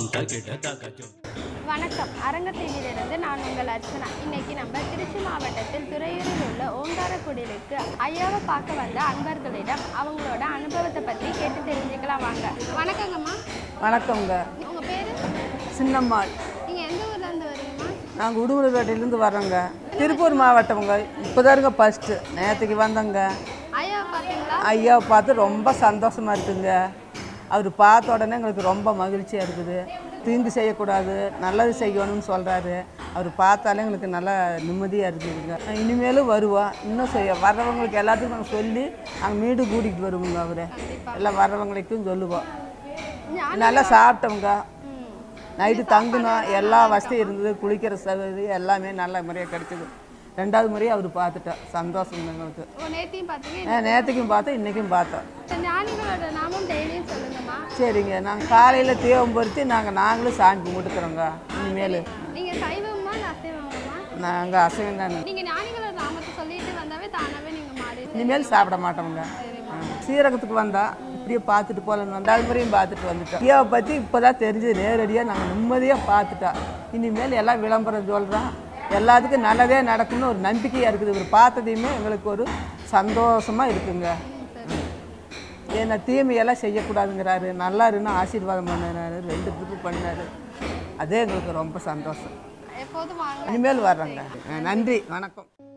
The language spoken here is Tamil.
தாம் தகிட தகஜோ வணக்கம் அரங்கத்தீவிலிருந்து நான் உங்கள் அர்ச்சனா இன்னைக்கு நம்ம திருச்சி மாவட்டத்தில் துறையூரில் உள்ள ஓங்காரக்குடிலுக்கு ஐயாவை பார்க்க வந்த அன்பர்களிடம் அவங்களோட அனுபவத்தை பற்றி கேட்டு தெரிஞ்சுக்கலாம் வாங்க வணக்கங்கம்மா வணக்கங்க உங்கள் பேர் சின்னம்மாள் நீங்கள் எந்த ஊர்லேருந்து வரீங்கம்மா நாங்கள் உடுமலைப்பேட்டையிலேருந்து வர்றோங்க திருப்பூர் மாவட்டம்ங்க இப்போதாருங்க ஃபஸ்ட்டு நேற்றுக்கு வந்தோங்க ஐயாவை பார்த்தீங்களா ஐயாவை பார்த்து ரொம்ப சந்தோஷமாக இருக்குங்க அவர் பார்த்த உடனே எங்களுக்கு ரொம்ப மகிழ்ச்சியாக இருக்குது தீங்கு செய்யக்கூடாது நல்லது செய்யணும்னு சொல்கிறாரு அவர் பார்த்தாலே எங்களுக்கு நல்லா நிம்மதியாக இருக்குதுங்க இனிமேலும் வருவோம் இன்னும் செய்ய வர்றவங்களுக்கு எல்லாத்துக்கும் நாங்கள் சொல்லி அங்கே மீண்டும் கூட்டிகிட்டு வருவோங்க அவரை எல்லாம் வர்றவங்களுக்கும் சொல்லுவோம் நல்லா சாப்பிட்டோங்க நைட்டு தங்கினோம் எல்லா வசதியும் இருந்தது குளிக்கிற சகுதி எல்லாமே நல்ல முறையாக கிடைச்சிது ரெண்டாவது முறையாக அவர் பார்த்துட்டோம் சந்தோஷம் எங்களுக்கு ஓ நேத்தையும் பார்த்தீங்க ஆ, நேற்றுக்கும் பார்த்தோம் இன்றைக்கும் பார்த்தோம் இந்த ஞானிகளோட நாமம் டெய்லியும் சொல்லுங்கம்மா சரிங்க நாங்கள் காலையில் தீபம் பொருத்தி நாங்கள் நாங்களும் சாமி கும்பிட்டுக்கிறோங்க இனிமேல் நீங்கள் சைவமா இல்லை அசைவங்கம்மா நாங்கள் அசைவம் தான் நீங்கள் ஞானிகளோட நாமத்தை சொல்லிட்டு வந்தாவே தானாகவே நீங்கள் மாறி இனிமேல் சாப்பிட மாட்டோங்க ஆ. சீரகத்துக்கு வந்தா இப்படியே பார்த்துட்டு போகலன்னு வந்தா அது முறையும் பார்த்துட்டு வந்துட்டோம் ஐயாவை பற்றி இப்போ தான் தெரிஞ்சு நேரடியாக நாங்கள் நிம்மதியாக பார்த்துட்டோம் இனிமேல் எல்லாம் விளம்பரம் சொல்கிறோம் எல்லாத்துக்கும் நல்லதே நடக்கும்னு ஒரு நம்பிக்கையாக இருக்குது இவர் பார்த்ததையுமே எங்களுக்கு ஒரு சந்தோஷமாக இருக்குங்க ஏன்னா தீமையெல்லாம் செய்யக்கூடாதுங்கிறாரு நல்லா இருந்து ஆசீர்வாதம் பண்ணினாரு ரெண்டு ட்ரிப்பு பண்ணாரு அதே எங்களுக்கு ரொம்ப சந்தோஷம் எப்போதும் வாங்க இனிமேல் வர்றோங்க ஆ, நன்றி வணக்கம்